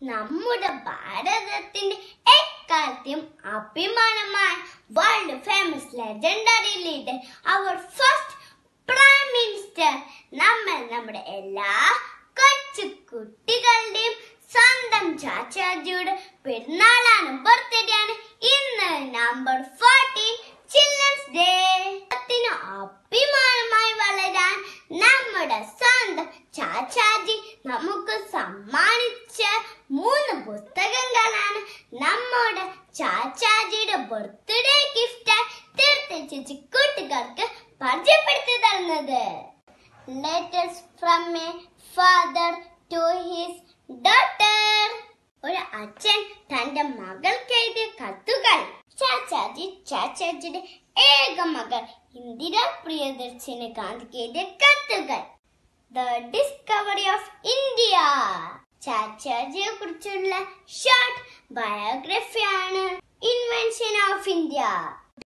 നമ്മുടെ ഭാരതത്തിന്റെ എക്കാലത്തെയും അഭിമാനമായ വേൾഡ് ഫേമസ് ലെജൻഡറി ലീഡർ അവർ ഫസ്റ്റ് പ്രൈം മിനിസ്റ്റർ നമ്മൾ നമ്മുടെ എല്ലാ കൊച്ചു കുട്ടികളുടെയും സ്വന്തം ചാച്ചാജിയുടെ പെരുന്നാളാണ് ബർത്ത്ഡേ ആണ് ഇന്ന് നമ്പർ ഫോർട്ടീൻ ചിൽഡ്രൻസ് ഡേ ത്തിന് അഭിമാനമായി വളരാൻ നമ്മുടെ സ്വന്തം ചാച്ചാജി നമുക്ക് സമ്മാനിച്ച മൂന്ന് പുസ്തകങ്ങളാണ് നമ്മുടെ ചാച്ചാജിയുടെ ബർത്ത്ഡേ ഗിഫ്റ്റായി തീർത്ത ചേച്ചി കുട്ടികൾക്ക് പരിചയപ്പെടുത്തി തരുന്നത് letters from a father to his daughter ഒരു അച്ഛൻ തന്റെ മകൾക്ക് എഴുതിയ കത്തുകൾ ചാച്ചാജി ചാച്ചാജിയുടെ ഏക മകൾ ഇന്ദിര പ്രിയദർശിനി ഗാന്ധിക്ക് എഴുതിയ കത്തുകൾ ദ ഡിസ്കവറി ഓഫ് ഇന്ത്യ ചാച്ചാജിയെ കുറിച്ചുള്ള ഷോർട്ട് ബയോഗ്രഫിയാണ് ഇൻവെൻഷൻ ഓഫ് ഇന്ത്യ